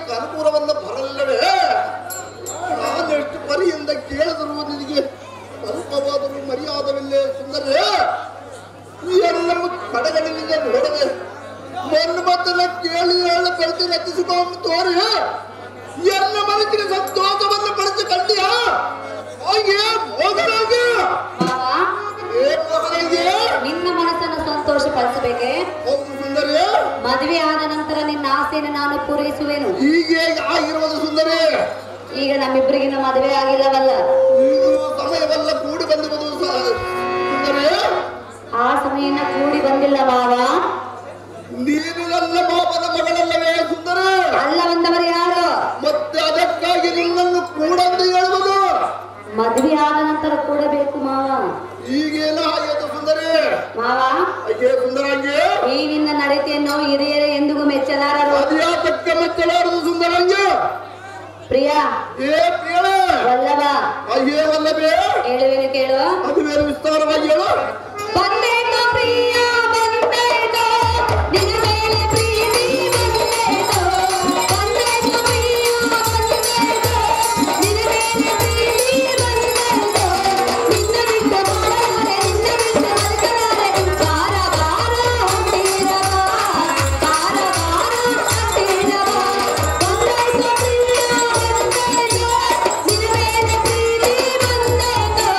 ಮಾಡಲಿಕ್ಕೆ ಅನುಕೂಲವನ್ನ ಬರಲ್ಲವೇ ನಾನೆಷ್ಟು ಪರಿಯಿಂದ ಕೇಳಿದ್ರು ನಿನಗೆ ಸ್ವಲ್ಪವಾದರೂ ಮರ್ಯಾದವಿಲ್ಲೇ ಸುಂದರೇ ಎಲ್ಲವೂ ಕಡೆಗಳಿಂದ ನೋಡದೆ ಮನ್ಮಥನ ಕೇಳಿ ಹೇಳ ಕಳಿಸಿ ರಚಿಸಿಕೊಂಡು ತೋರಿ ಎಲ್ಲ ಮನಸ್ಸಿನ ಸಂತೋಷವನ್ನು ಪಡಿಸಿ ಕಂಡಿಯ ಹಾಗೆ ಮೋಗರಾಗಿ ಮಾವ ಏ ಮೋಗರಾಗಿ ನಿನ್ನ ಮನಸ್ಸನ್ನು ಸಂತೋಷ ಪಡಿಸಬೇಕೆ ಹೌದು ಸುಂದರಿ ಮದುವೆ ಆದ ನಂತರ ನಿನ್ನ ಆಸೆಯನ್ನು ನಾನು ಪೂರೈಸುವೆನು ಹೀಗೆ ಆಗಿರುವುದು ಸುಂದರಿ ಈಗ ನಮ್ಮಿಬ್ಬರಿಗಿನ ಮದುವೆ ಆಗಿಲ್ಲವಲ್ಲ ಇದು ಸಮಯವಲ್ಲ ಕೂಡಿ ಬಂದಿರುವುದು ಸ- ಸುಂದರಿ ಆ ಸಮಯನ ಕೂಡಿ ಬಂದಿಲ್ಲ ಮಾವ ನೀನು ನನ್ನ ಪಾಪದ ಮಗಳಲ್ಲವೇ ಸುಂದರಿ ಅಲ್ಲ ಬಂದವರು ಯಾರು ಮತ್ತೆ ಅದಕ್ಕಾಗಿ ನಿನ್ನನ್ನು ಕೂಡಂದು ಹೇಳುವುದು ಮದುವೆ ಆದ ನಂತರ ಕೂಡಬೇಕು ಮಾವ ಈಗೇನ ಆಯ್ತು ಸುಂದರಿ ಮಾವ ಅಯ್ಯೇ ಸುಂದರಾಂಗಿ ಈ ನಿನ್ನ ನಡತೆಯನ್ನು ಹಿರಿಯರೇ ಎಂದಿಗೂ ಮೆಚ್ಚಲಾರರು ಅದ್ಯಾತಕ್ಕೆ ಮೆಚ್ಚಲಾರದು ಸುಂದರಾಂಗಿ ಪ್ರಿಯ ಏ ಪ್ರಿಯಳ ವಲ್ಲಭ ಅಯ್ಯೇ ವಲ್ಲಭೆ ಹೇಳುವೆನು ಕೇಳು ಅದು ಬೇರೆ ವಿಸ್ತಾರವಾಗಿ ಹೇಳು ಬಂದೇಟೋ ಪ್ರಿಯ ಬಂದೇಟೋ ನಿನ್ನ ಮೇಲೆ ಪ್ರೀತಿ ಬಂದೇಟೋ ಬಂದೇಟೋ ಪ್ರಿಯ ಬಂದೇಟೋ ನಿನ್ನ ಮೇಲೆ ಪ್ರೀತಿ ಬಂದೇಟೋ ನಿನ್ನ ಬಿಟ್ಟ ಬಾರಲಾರೆ ನಿನ್ನ ಬಿಟ್ಟ ಬದುಕಲಾರೆ ಬಾರ ಬಾರ ಹೊಂಟಿರವ ಬಾರ ಬಾರ ಹೊಂಟಿರವ ಬಂದೇಟೋ ಪ್ರಿಯ ಬಂದೇಟೋ ನಿನ್ನ ಮೇಲೆ ಪ್ರೀತಿ ಬಂದೇಟೋ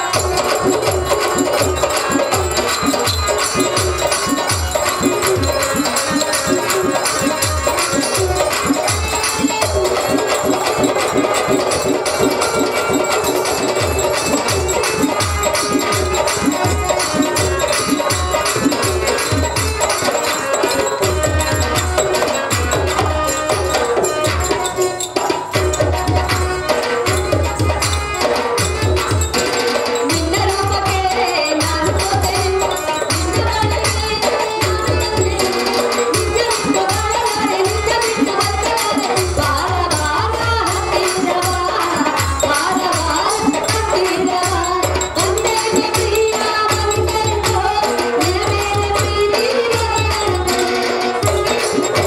ನಿನ್ನ ರೂಪಕ್ಕೆ ನಾನು ಸೋತೆ ನಿನ್ನ ಬಾಳಿಗೆ ನಾನು ಬಂದೆ ನಿನ್ನ ಬಿಟ್ಟು ಬಾಳಲಾರೆ ನಿನ್ನ ಬಿಟ್ಟು ಬದುಕಲಾರೆ ಬಾರ ಬಾರ ಹತ್ತಿರವ ಬಾರ ಬಾರ ಹತ್ತಿರವ ಒಂದೇ ಪ್ರಿಯ ಬಂದೆಂದು ನಿನ್ನ ಮೇಲೆ ಪ್ರೀತಿ ಬಂದೆಂದು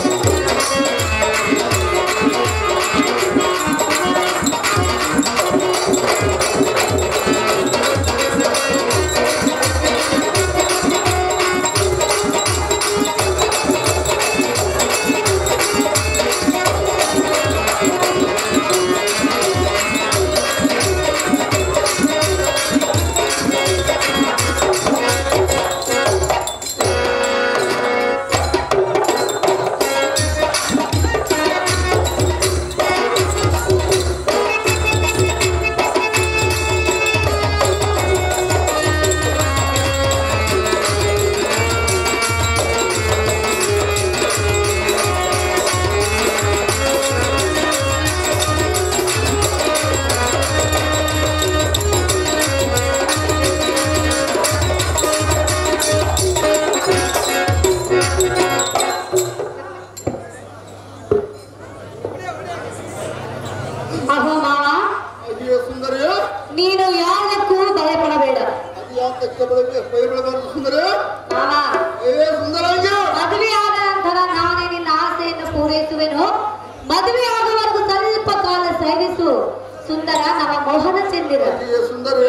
ಅಹೋ ಮಾವ ಅಯ್ಯೇ ಸುಂದರಿ ನೀನು ಯಾವುದಕ್ಕೂ ಭಯಪಡಬೇಡ ಅದ್ಯಾತಕ್ಕೆ ಬೆಳಗ್ಗೆ ಬಯಬಳಬಾರದು ಸುಂದರಿ ಮಾವ ಏ ಸುಂದರಾಂಗಿ ಮದುವೆ ಆದ ನಂತರ ನಾನೇ ನಿನ್ನ ಆಸೆಯನ್ನು ಪೂರೈಸುವೆನು ಮದುವೆ ಆಗುವವರೆಗೂ ಸ್ವಲ್ಪ ಕಾಲ ಸಹಿಸು ಸುಂದರ ನಮ್ಮ ಮೋಹನ ಚೆಂದಿರ ಅಯ್ಯೇ ಸುಂದರಿ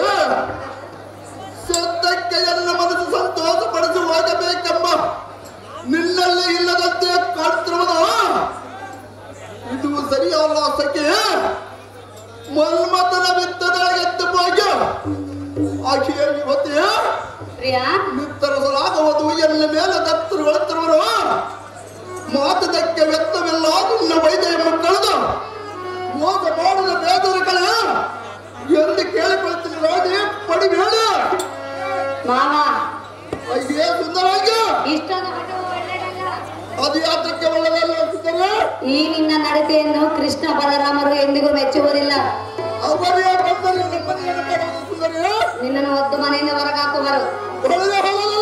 ಸದ್ಯಕ್ಕೆ ಎಲ್ಲ ಮನಸ್ಸು ಸಂತೋಷ ಪಡಿಸಿ ಹೋಗಬೇಕೆಂಬ ನಿನ್ನಲ್ಲಿ ಇಲ್ಲದಂತೆ ಕಾಡ್ತಿರುವುದು ಇದು ಸರಿಯಲ್ಲ ಸಖಿ ಮನ್ಮಥನ ಬಿತ್ತದ ಎತ್ತ ಭಾಗ್ಯ ಆಕೆಯ ಇವತ್ತೇ ಪ್ರಿಯಾ ನಿತ್ತರಿಸಲಾಗುವುದು ಎನ್ನ ಮೇಲೆ ದತ್ತರುಗೊಳ್ತಿರುವರು ಮಾತದಕ್ಕೆ ವ್ಯಕ್ತವಿಲ್ಲ ನಿನ್ನ ವೈದ್ಯ ಮಕ್ಕಳದು ಮೋಸ ಮಾಡಿದ ಬೇದರಗಳ ಎಂದು ಕೇಳಿಕೊಳ್ತೀನಿ ರಾಣಿ ಪಡಿಬೇಡ ಮಾವ ಅಯ್ಯೇ ಸುಂದರಾಗಿ ಇಷ್ಟೊಂದು ಹಠವು ಒಳ್ಳೆಯದಲ್ಲ. ಅದು ಯಾತಕ್ಕೆ ಒಳ್ಳೆದಲ್ಲ ಸುಂದರ ಈ ನಿನ್ನ ನಡತೆಯನ್ನು ಕೃಷ್ಣ ಬಲರಾಮರು ಎಂದಿಗೂ ಮೆಚ್ಚುವುದಿಲ್ಲ ಅವರೇ ಬಂದರೆ ನಮ್ಮನ್ನು ಮಾಡೋದು ಸುಂದರಿ ನಿನ್ನನ್ನು ಒದ್ದು ಮನೆಯಿಂದ ಹೊರಗಾಕುವರು ಒಳ್ಳೆಯ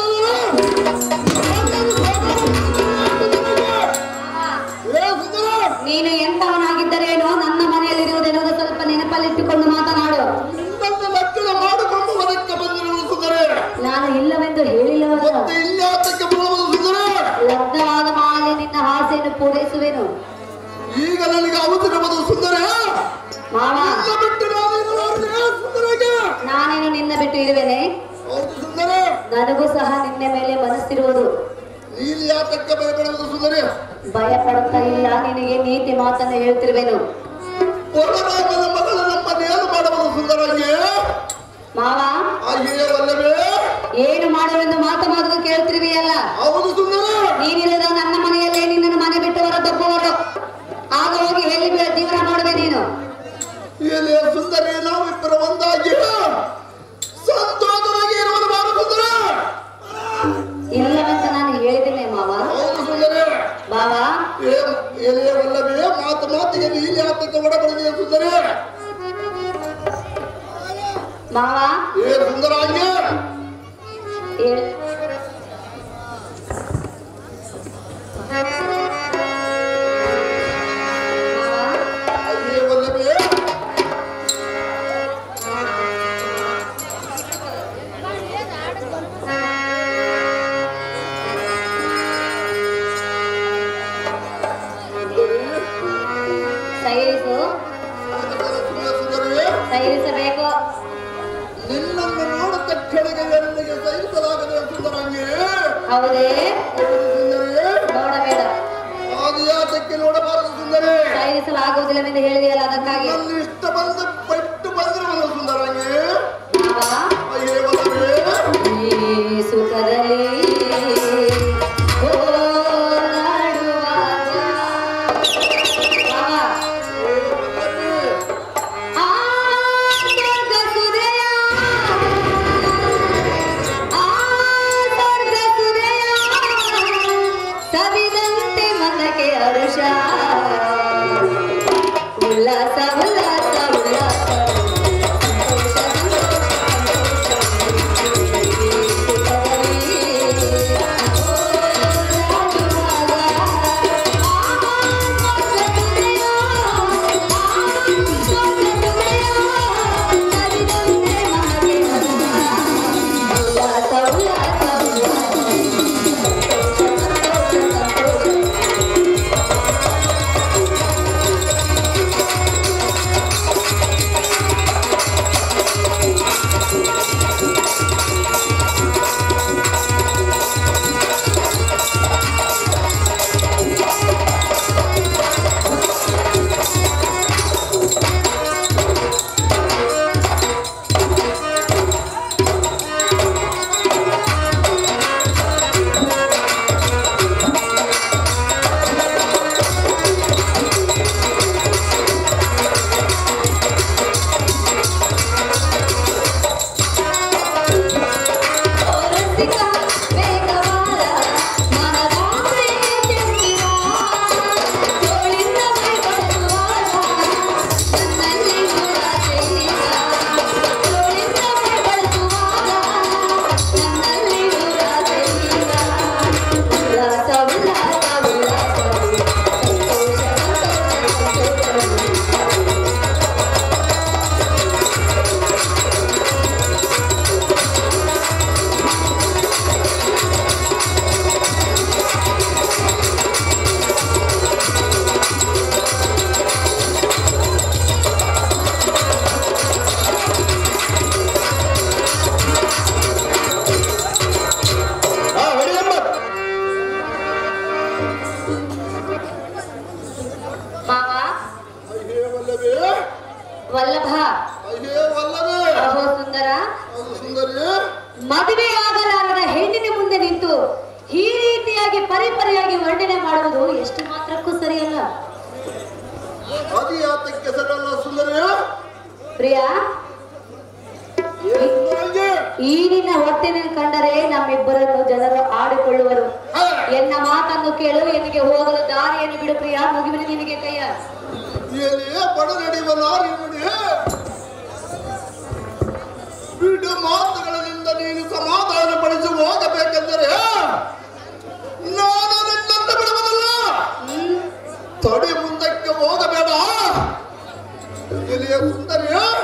ಏ ಸುಂದರ ನೀನು ಎಂತವನಾಗಿದ್ದರೇನೋ ನನ್ನ ಮನೆಯಲ್ಲಿರುವುದೆನ್ನುವುದು ಸ್ವಲ್ಪ ನೆನಪಲ್ಲಿಟ್ಟುಕೊಂಡು ಮಾತನಾಡು ನಿನ್ನನ್ನು ಲಕ್ಷಣ ಮಾಡಿಕೊಂಡು ಹೊರಕ್ಕೆ ಬಂದಿರುವುದು ಸುಂದರ ನಾನು ಇಲ್ಲವೆಂದು ಹೇಳಿಲ್ಲವಲ್ಲ ಮತ್ತೆ ಇನ್ಯಾತಕ್ಕೆ ಬರುವುದು ಸುಂದರ ಲಗ್ನವಾದ ಮಾಲೆ ನಿನ್ನ ಆಸೆಯನ್ನು ಪೂರೈಸುವೆನು ಈಗ ನನಗೆ ಅವಸರವಾದ ಸುಂದರ ಮಾವ ನಿನ್ನ ಬಿಟ್ಟು ನಾನೇನು ಸುಂದರಗೆ ನಾನೇನು ನಿನ್ನ ಬಿಟ್ಟು ಇರುವೆನೆ ಹೌದು ಸುಂದರ ನನಗೂ ಸಹ ನಿನ್ನ ಮೇಲೆ ಮನಸ್ಸಿರುವುದು ನೀನು ಯಾತಕ್ಕೆ ಭಯಪಡುವುದು ಸುಂದರಿ ಭಯ ಪಡುತ್ತಾ ಇಲ್ಲ ನಿನಗೆ ನೀತಿ ಮಾತನ್ನು ಹೇಳ್ತಿರುವೆನು ಪೊಲರಾಜನ ಮಗಳು ನಮ್ಮನ್ನೇನು ಮಾಡುವುದು ಸುಂದರಂಗೆ ಮಾವ ಹಾಗೆಯವಲ್ಲವೇ ಏನು ಮಾಡುವೆಂದು ಮಾತು ಮಾತು ಕೇಳ್ತಿರುವೆಯಲ್ಲ ಹೌದು ಸುಂದರ ನೀನಿಲ್ಲದ ನನ್ನ ಮನೆಯಲ್ಲೇ ನಿನ್ನನ್ನು ಮನೆ ಬಿಟ್ಟು ಹೊರದಪ್ಪವರು ಆಗ ಹೋಗಿ ಎಲ್ಲಿ ಬೀಳ ಜೀವನ ಮಾಡುವೆ ನೀನು ಎಲೆ ಸುಂದರಿ ನಾವಿಬ್ಬರು ಒಂದಾಗಿ ಸಂತೋಷವಾಗಿ ಇರುವುದು ಮಾಡು ಸುಂದರ ಇಲ್ಲವಂತ ನಾನು ಹೇಳಿದ್ದೇನೆ ಮಾವ ಹೌದು ಸುಂದರಿ ಬಾವ ಎಲೆಯವಲ್ಲವೇ ಮಾತು ಮಾತಿಗೆ ನೀನು ಯಾತಕ್ಕೆ ಒಡಬಡಿದೆಯ ಸುಂದರಿ ಮಾವ ಏ ಸುಂದರಾಂಗೆ ಹೇಳ್- ಮಾವ, ಹಾಗೆಯವಲ್ಲವೇ ಸೈರಿಸು ಸುಂದರಿ ಸೈರಿಸಬೇಕು ನಿನ್ನನ್ನು ನೋಡಿದ ತಕ್ಷಣಕ್ಕೆ ನನಗೆ ಸಹಿಸಲಾಗದೆ ಸುಂದರಂಗೆ ಹೌದೇ ಸುಂದರಿ ನೋಡಬೇಡ ಆದಿಯಾತಕ್ಕೆ ನೋಡಬಾರದು ಸುಂದರಿ ಸೈರಿಸಲಾಗುವುದಿಲ್ಲವೆಂದು ಹೇಳಿದೆಯಲ್ಲ ಅದಕ್ಕಾಗಿ ನನ್ನ ಇಷ್ಟ ಬಂದ ಪಟ್ಟು ಬಂದಿರುವುದು ಸುಂದರಂಗೆ ಮಾವ ಅಯ್ಯೇವಲ್ಲವೇ ಈ ಸುಖದಲ್ಲಿ ಹೋರಾಡುವಾಗ ಮಾವ, ಆ ಸ್ವರ್ಗ ಸುರೆಯ, ಆ ಸ್ವರ್ಗ ಸುರೆಯ, ಸವಿದಂತೆ ಮನಕ್ಕೆ ಹರುಷ ಉಲ್ಲಾಸ ಉಲ್ಲಾಸ ಉಲ್ಲಾಸ ಹಾ ಹೊಡಿಯಮ್ಮ ಮಾವ ಅಯ್ಯೇವಲ್ಲವೇ ವಲ್ಲಭ ಅಯ್ಯೇವಲ್ಲವೇ ಅಹೋ ಸುಂದರ ಹೌದು ಸುಂದರಿ ಮದುವೆ ಆಗಲಾರದ ಹೆಣ್ಣಿನ ಮುಂದೆ ನಿಂತು ಈ ರೀತಿಯಾಗಿ ಪರಿಪರಿಯಾಗಿ ವರ್ಣನೆ ಮಾಡುವುದು ಎಷ್ಟು ಮಾತ್ರಕ್ಕೂ ಸರಿಯಲ್ಲ ಆದಿಯಾತಕ್ಕೆ ಸರಲ್ಲ ಸುಂದರಿ ಪ್ರಿಯ ಏ ಸುಂದರಂಗೆ ಈ ನಿನ್ನ ಹೊಟ್ಟೆನ ಕಂಡರೆ ನಮ್ಮಿಬ್ಬರನ್ನು ಜನರು ಆಡಿಕೊಳ್ಳುವರು ಹಾ ಎನ್ನ ಮಾತನ್ನು ಕೇಳು ಎಲ್ಲಿಗೆ ಹೋಗಲು ದಾರಿಯನ್ನು ಬಿಡು ಪ್ರಿಯ ಮುಗಿಬಿಡು ನಿನಗೆ ಕೈಯ ಏನೇ ಬಡ ನಡೆಯುವ ನಾರಿರುವುದೇ ಬಿಡು ಮಾತುಗಳಿಂದ ನೀನು ಸಮಾಧಾನ ಪಡಿಸಿ ಹೋಗಬೇಕೆಂದರೆ ನಾನು ನಿನ್ನಂತ ಬಿಡುವುದಿಲ್ಲ ಹ್ಮ್ ತಡಿ ಮುಂದಕ್ಕೆ ಹೋಗಬೇಡ ಎಲ್ಲಿಯ ಸುಂದರಿಯ